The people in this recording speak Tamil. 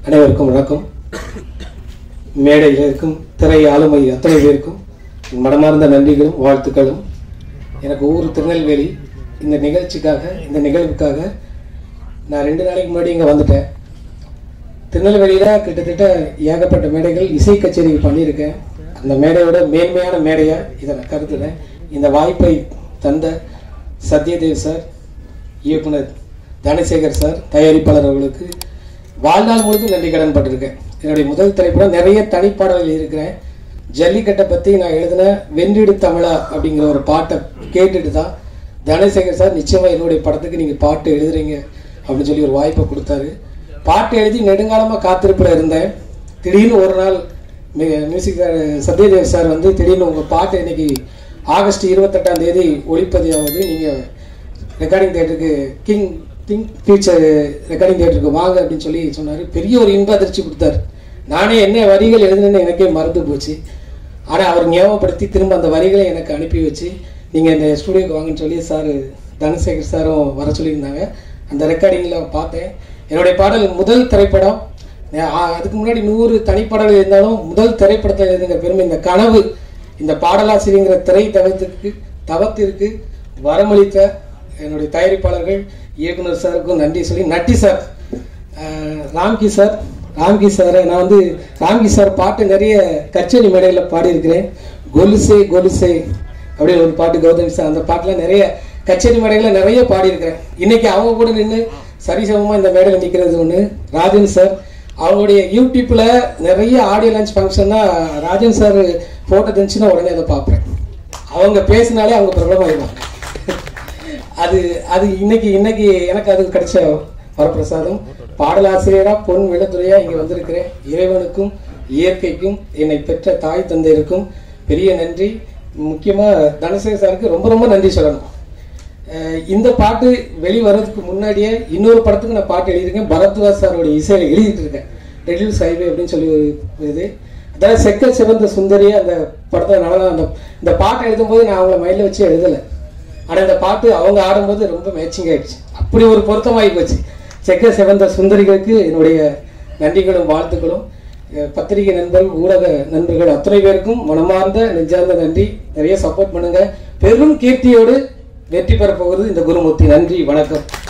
அனைவருக்கும் வணக்கம் மேடையில் இருக்கும் திரை ஆளுமை அத்தனை பேருக்கும் என் மனமார்ந்த நன்றிகளும் வாழ்த்துக்களும் எனக்கு ஊர் திருநெல்வேலி இந்த நிகழ்ச்சிக்காக இந்த நிகழ்வுக்காக நான் ரெண்டு நாளைக்கு முன்னாடி இங்கே வந்துட்டேன் திருநெல்வேலியில் கிட்டத்தட்ட ஏகப்பட்ட மேடைகள் இசை கச்சேரி பண்ணியிருக்கேன் அந்த மேடையோட மேன்மையான மேடையாக இதை நான் கருதுறேன் இந்த வாய்ப்பை தந்த சத்யதேவ் சார் இயக்குனர் தனசேகர் சார் தயாரிப்பாளர் அவர்களுக்கு வாழ்நாள் முழுதும் நன்றி கடன் பட்டிருக்கேன் என்னுடைய முதல் திரைப்படம் நிறைய தனிப்பாடல்கள் இருக்கிறேன் ஜல்லிக்கட்டை பற்றி நான் எழுதின வென்றிடு தமிழா அப்படிங்கிற ஒரு பாட்டை கேட்டுட்டு தான் தனசேகர் சார் நிச்சயமாக என்னுடைய படத்துக்கு நீங்கள் பாட்டு எழுதுறீங்க அப்படின்னு சொல்லி ஒரு வாய்ப்பை கொடுத்தாரு பாட்டு எழுதி நெடுங்காலமாக காத்திருப்பில் இருந்தேன் திடீர்னு ஒரு நாள் மி- மியூசிக் டைர- சத்யதேவ் சார் வந்து திடீர்னு உங்கள் பாட்டு இன்னைக்கு ஆகஸ்ட் இருபத்தெட்டாம் தேதி ஒளிப்பதிவாகுது நீங்கள் ரெக்கார்டிங் தேட்டருக்கு கிங் கிங் ஃபியூச்சர் ரெக்கார்டிங் தேட்டருக்கு வாங்க அப்படின்னு சொல்லி சொன்னார் பெரிய ஒரு இன்ப அதிர்ச்சி கொடுத்தாரு நானே என்ன வரிகள் எழுதுனேன்னு எனக்கே மறந்து போச்சு ஆனால் அவர் ஞாபகப்படுத்தி திரும்ப அந்த வரிகளை எனக்கு அனுப்பி வச்சு நீங்கள் இந்த ஸ்டூடியோக்கு வாங்கன்னு சொல்லி சார் தனசேகர் சாரும் வர சொல்லியிருந்தாங்க அந்த ரெக்கார்டிங்கில் பார்த்தேன் என்னுடைய பாடல் முதல் திரைப்படம் ஆ, அதுக்கு முன்னாடி நூறு தனிப்பாடல்கள் இருந்தாலும் முதல் திரைப்படத்தில் எழுதுங்கிற பெருமை இந்த கனவு இந்த பாடலாசிரியங்கிற திரை தவத்திற்கு தவத்திற்கு வரமளித்த என்னுடைய தயாரிப்பாளர்கள் இயக்குனர் சாருக்கும் நன்றி சொல்லி Natty sir ah, Ramki sir Ramki சாரை நான் வந்து ராம்கி சார் பாட்டு நிறைய கச்சேரி மேடையில் பாடியிருக்கிறேன் கொலுசே கொலுசே அப்படின்னு ஒரு பாட்டு கௌதமி சார் அந்த பாட்டுலாம் நிறைய கச்சேரி மேடைகளில் நிறைய பாடியிருக்கிறேன் இன்னைக்கு அவங்க கூட நின்று சரிசமமாக இந்த மேடையில் நிற்கிறது ஒன்று ராஜன் சார் அவங்களுடைய யூடியூப்பில் நிறைய ஆடியோ லான்ச் ஃபங்க்ஷன்னா ராஜன் சார் ஃபோட்டோ தெரிஞ்சுன்னா உடனே அதை பார்ப்பேன் அவங்க பேசினாலே அவங்க பிரபலமாயிடுவாங்க அது அது இன்னைக்கு இன்னைக்கு எனக்கு அது கிடைச்ச வரப்பிரசாதம் பாடலாசிரியரா பொன் விளத்துறையா இங்க வந்திருக்கிறேன் இறைவனுக்கும் இயற்கைக்கும் என்னை பெற்ற தாய் தந்தையருக்கும் பெரிய நன்றி முக்கியமா தனசேகர் சாருக்கு ரொம்ப ரொம்ப நன்றி சொல்லணும் அஹ் இந்த பாட்டு வெளிவரதுக்கு முன்னாடியே இன்னொரு படத்துக்கு நான் பாட்டு எழுதியிருக்கேன் பரத்வாஜ் சாரோட இசையில எழுதிட்டு இருக்கேன் ரெடியூஸ் ஹைவே அப்படின்னு சொல்லி ஒரு இது அதாவது செக்கல் சிவந்த சுந்தரியா அந்த படத்தை நல்லா அந்த இந்த பாட்டை எழுதும்போது நான் அவங்கள மைண்டில் வச்சு எழுதலை ஆனால் இந்த பாட்டு அவங்க ஆடும்போது ரொம்ப மேட்சிங் ஆயிடுச்சு அப்படி ஒரு பொருத்தமாகி போச்சு செக்க சிவந்த சுந்தரிகளுக்கு என்னுடைய நன்றிகளும் வாழ்த்துக்களும் அஹ் பத்திரிகை நண்பர்கள் ஊடக நண்பர்கள் அத்தனை பேருக்கும் மனமார்ந்த நெஞ்சார்ந்த நன்றி நிறைய சப்போர்ட் பண்ணுங்க பெரும் கீர்த்தியோடு வெற்றி பெறப் போகிறது இந்த குருமூர்த்தி நன்றி வணக்கம்